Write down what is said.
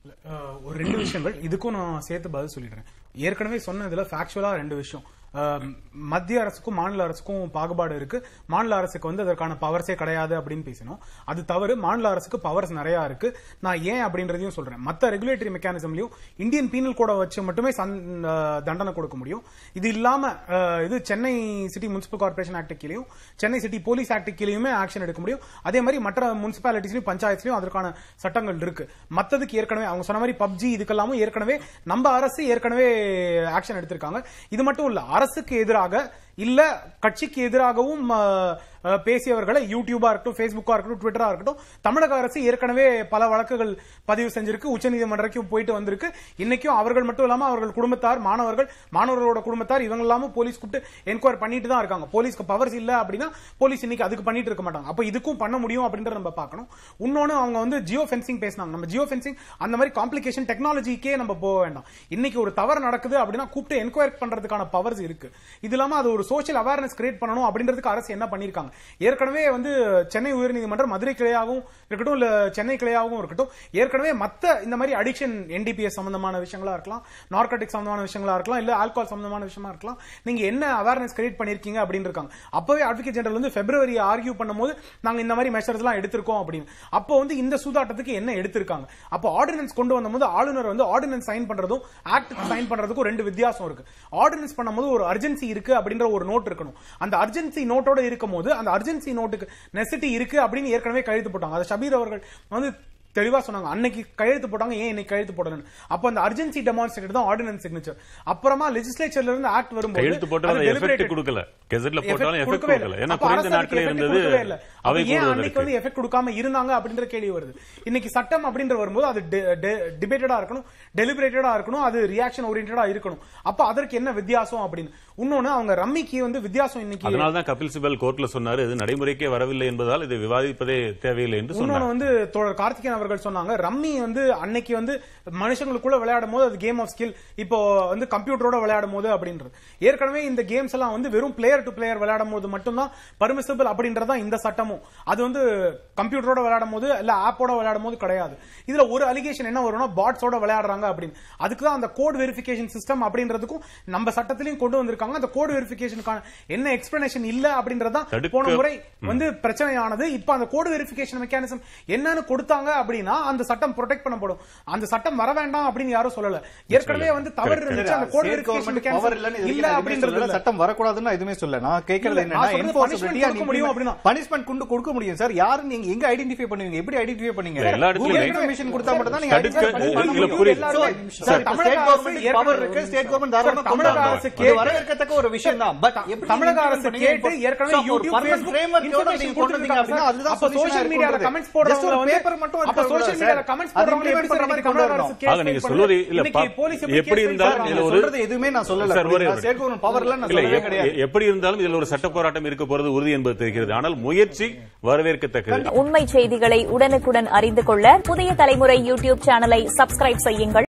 அஹ், ஒரு ரெண்டு விஷயங்கள் இதுக்கும் நான் சேர்த்து பதில் சொல்லிடுறேன் ஏற்கனவே சொன்னதுல ஃபேக்சுவலா ரெண்டு விஷயம் அஹ், மத்திய அரசுக்கும் மாநில அரசுக்கும் பாகுபாடு இருக்கு மாநில அரசுக்கு வந்து அதற்கான பவர்ஸே கிடையாது அப்படின்னு பேசினோம் அது தவறு மாநில அரசுக்கு பவர்ஸ் நிறைய இருக்கு நான் ஏன் அப்படின்றதையும் சொல்றேன் மத்த ரெகுலேட்டரி மெக்கானிசம்லயும் இந்தியன் பீனல் கோட வச்சு மட்டுமே சன்- அஹ், தண்டனை கொடுக்க முடியும் இது இல்லாம அஹ், இது Chennai city municipal corporation act கீழயும் சென்னை சிட்டி போலீஸ் ஆக்ட் கீழயுமே ஆக்ஷன் எடுக்க முடியும் அதே மாதிரி மற்ற முனிசிபாலிட்டிஸ்லயும் பஞ்சாயத்துலயும் அதற்கான சட்டங்கள் இருக்கு மத்ததுக்கு ஏற்கனவே அவங்க சொன்ன மாதிரி பப்ஜி இதுக்கெல்லாமும் ஏற்கனவே நம்ம அரசு ஏற்கனவே ஆக்ஷன் எடுத்திருக்காங்க இது மட்டும் இல்ல அரசுக்கு எதிராக இல்ல கட்சிக்கு எதிராகவும் அஹ், அஹ், பேசியவர்களை யூடியூபா இருக்கட்டும் ஃபேஸ்புக்கா இருக்கட்டும் ட்விட்டரா இருக்கட்டும் தமிழக அரசு ஏற்கனவே பல வழக்குகள் பதிவு செஞ்சிருக்கு உச்சநீதிமன்றக்கும் போயிட்டு வந்திருக்கு இன்னைக்கும் அவர்கள் மட்டும் இல்லாம அவர்கள் குடும்பத்தார் மாணவர்கள் மாணவர்களோட குடும்பத்தார் இவங்க எல்லாமும் போலீஸ் கூப்பிட்டு என்கொயர் பண்ணிட்டு தான் இருக்காங்க போலீஸ்க்கு பவர்ஸ் இல்ல அப்படின்னா போலீஸ் இன்னைக்கு அதுக்கு பண்ணிட்டு இருக்க மாட்டாங்க அப்ப இதுக்கும் பண்ண முடியும் அப்படின்றத நம்ம பார்க்கணும் இன்னொன்னு அவங்க வந்து ஜியோ ஃபென்சிங் பேசினாங்க நம்ம ஜியோ ஃபென்சிங் அந்த மாதிரி காம்ப்ளிகேஷன் டெக்னாலஜிக்கே நம்ம போக வேண்டாம் இன்னைக்கு ஒரு தவறு நடக்குது அப்படின்னா கூப்பிட்டு என்கொயர் பண்றதுக்கான பவர்ஸ் இருக்கு இது இல்லாம அது ஒரு சோஷியல் அவேர்னஸ் கிரியேட் பண்ணணும் அப்படின்றதுக்கு அரசு என்ன பண்ணிருக்காங்க ஏற்கனவே வந்து சென்னை உயர்நீதிமன்றம் மதுரை கிளையாகவும் இருக்கட்டும் இல்ல சென்னை கிளையாகவும் இருக்கட்டும் ஏற்கனவே மத்த இந்த மாதிரி அடிக்ஷன் என்டிபிஎஸ் சம்பந்தமான விஷயங்களா இருக்கலாம் நார்கட்டிக் சம்பந்தமான விஷயங்களா இருக்கலாம் இல்ல ஆல்கஹால் சம்பந்தமான விஷயமா இருக்கலாம் நீங்க என்ன அவேர்னஸ் கிரியேட் பண்ணிருக்கீங்க அப்படின்னு இருக்காங்க அப்பவே அட்வொகேட் ஜெனரல் வந்து பிப்ரவரி ஆர்கியூ பண்ணும்போது நாங்க இந்த மாதிரி மெஷர்ஸ் எல்லாம் எடுத்திருக்கோம் அப்படின்னு அப்போ வந்து இந்த சூதாட்டத்துக்கு என்ன எடுத்திருக்காங்க அப்போ ஆர்டினன்ஸ் கொண்டு வந்தபோது ஆளுநர் வந்து ஆர்டினன்ஸ் சைன் பண்றதும் ஆக்ட் சைன் பண்றதுக்கும் ரெண்டு வித்தியாசம் இருக்கு ஆர்டினன்ஸ் பண்ணும்போது ஒரு அர்ஜென்சி இருக்கு அப்படின்ற ஒரு நோட் இருக்கணும் அந்த அர்ஜென்சி நோட்டோட இருக்கும் போது அந்த அர்ஜென்சி நோட்டுக்கு நெசிட்டி இருக்கு அப்படின்னு ஏற்கனவே கையெழுத்து போட்டாங்க அது ஷபீர் அவர்கள் வந்து தெளிவா சொன்னாங்க அன்னைக்கு கையெழுத்து போட்டாங்க ஏன் இன்னைக்கு கையெழுத்து போடலன்னு அப்போ அந்த அர்ஜென்சி டெமான்ஸ்ட்ரேட் தான் ஆர்டினன்ஸ் சிக்னேச்சர் அப்புறமா லெஜிஸ்லேச்சர்ல இருந்து ஆக்ட் வரும்போது கையெழுத்து போட்டாலும் அது எஃபெக்ட் deliberated. கொடுக்கல கெசட்ல Effect போட்டாலும் எஃபெக்ட் கொடுக்கவே கொடுக்கல இல்ல. ஏன்னா அப்ப குறைந்த அரசு நாட்களே அதுக்கு effect இருந்தது கொடுக்கவே இல்ல. அப்ப அவை ஏன் அன்னைக்கு கூடுவதற்கு வந்து எஃபெக்ட் கொடுக்காம இருந்தாங்க அப்படின்ற கேள்வி வருது இன்னைக்கு சட்டம் அப்படின்ற வரும்போது அது டிபேட்டடா இருக்கணும் டெலிபரேட்டடா இருக்கணும் அது ரியாக்ஷன் ஓரியன்டா இருக்கணும் அப்ப அதற்கு என்ன வித்தியாசம் அப்படின்னு இன்னொன்னு அவங்க ரம்மிக்கு வந்து வித்தியாசம் இன்னைக்கு அதனால்தான் கபில் சிபல் கோர்ட்ல சொன்னாரு இது நடைமுறைக்கே வரவில்லை என்பதால் இதை விவாதிப்பதே தேவையில்லை என்று சொன்னார் இன்னொன்னு வந்து தோழர் கார்த்திகேயன் அவர்கள் சொன்னாங்க ரம்மி வந்து அன்னைக்கு வந்து மனுஷங்களுக்குள்ள விளையாடும் போது அது கேம் ஆஃப் ஸ்கில் இப்போ வந்து கம்ப்யூட்டரோட விளையாடும் போது அப்படின்றது ஏற்கனவே இந்த கேம்ஸ் எல்லாம் வந்து வெறும் பிளேயர் டு பிளேயர் விளையாடும் போது மட்டும்தான் பர்மிசபிள் அப்படின்றதா இந்த சட்டமும் அது வந்து கம்ப்யூட்டரோட விளையாடும் போது இல்ல ஆப்போட விளையாடும் போது கிடையாது இதுல ஒரு அலிகேஷன் என்ன வரும்னா பாட்ஸோட விளையாடுறாங்க அப்படின்னு அதுக்கு தான் அந்த கோட் வெரிஃபிகேஷன் சிஸ்டம் அப்படின்றதுக்கும் நம்ம சட்டத்திலையும் கொண்டு வந்திருக்காங்க அந்த கோட் வெரிஃபிகேஷனுக்கான என்ன எக்ஸ்பிளனேஷன் இல்ல அப்படின்றதான் தடுக்க- போன முறை வந்து பிரச்சனையானது இப்ப அந்த கோடு வெரிஃபிகேஷன் மெக்கானிசம் என்னன்னு கொடுத்தாங்க அப்படின்னா அந்த சட்டம் ப்ரொடெக்ட் பண்ணப்படும் அந்த சட்டம் வர வேண்டாம் அப்படின்னு யாரும் சொல்லல ஏற்கனவே வந்து தவறு இருந்துச்சு அந்த code state verification government power இல்லன்னு மெக்கானிசம் இதுவரைக்கும் இல்ல நான் எதுவுமே அப்படின்றது சொல்லல. இல்ல. சட்டம் வரக்கூடாதுன்னு நான் எதுவுமே சொல்ல நான் கேட்கறது இல்ல, என்னன்னா நான் சொல்றது punishment கொடுக்க முடியும் அப்படின்னா. பனிஷ்மெண்ட் கொண்டு கொடுக்க முடியும் சார் யாரு நீங்க எங்க ஐடென்டிஃபை பண்ணுவீங்க எப்படி ஐடென்டிஃபை பண்ணீங்க இல்ல, எல்லா இடத்துலயும் Google information கொடுத்தா மட்டும் தான் நீங்க தடுக்க- identify பண்ண இல்ல, முடியும். புரியுது. So, சார், சார், தமிழக ஸ்டேட் அரசு கவர்மெண்ட் பவர் இருக்கு ஸ்டேட் கவர்மெண்ட் தாராளமா சார், தமிழக கொண்டு அரசு வரலாம். கேட்டு- இது வரவேற்கத்தக்க ஒரு விஷயம் தான் பட் எப்படி தமிழக implement அரசு பண்ணீங்க? கேட்டு ஏற்கனவே So, அப்போ ஒரு யூடியூப் permanent framework யோட நீங்க கொண்டு வந்தீங்க அப்படின்னா அதுதான் அப்ப solution சோஷியல் ஆ மீடியால இருக்கிறது. கமெண்ட்ஸ் Just போடுறவங்க ஒரு வந்து paper மட்டும் அப்ப இருக்கக்கூடாது சோஷியல் சார். மீடியால கமெண்ட்ஸ் அது போடுறவங்க implement எப்படி சார் பண்ற இன்னைக்கு மாதிரி தமிழக அரசு கொண்டு case ஆக நீங்க file சொல்வது பண்ணுது? இல்ல, இன்னைக்கு பா- போலீஸ் எப்படி எப்படி case file இருந்தாலும் பண்றாங்க? இதுல நீங்க ஒரு- சொல்றது எதுவுமே நான் சொல்லல சார், ஒரே ஒரு- ஸ்டேட் கவர்மெண்ட் பவர்ல நான் இல்ல சொல்லவே எப்- கிடையாது எப்படி இருந்தாலும் இதில் ஒரு சட்ட போராட்டம் இருக்க போறது உறுதி என்பது தெரிகிறது ஆனால் முயற்சி வரவேற்கத்தக்கது உண்மை செய்திகளை உடனுக்குடன் அறிந்து கொள்ள புதிய தலைமுறை யூடியூப் சேனலை சப்ஸ்கிரைப் செய்யுங்கள்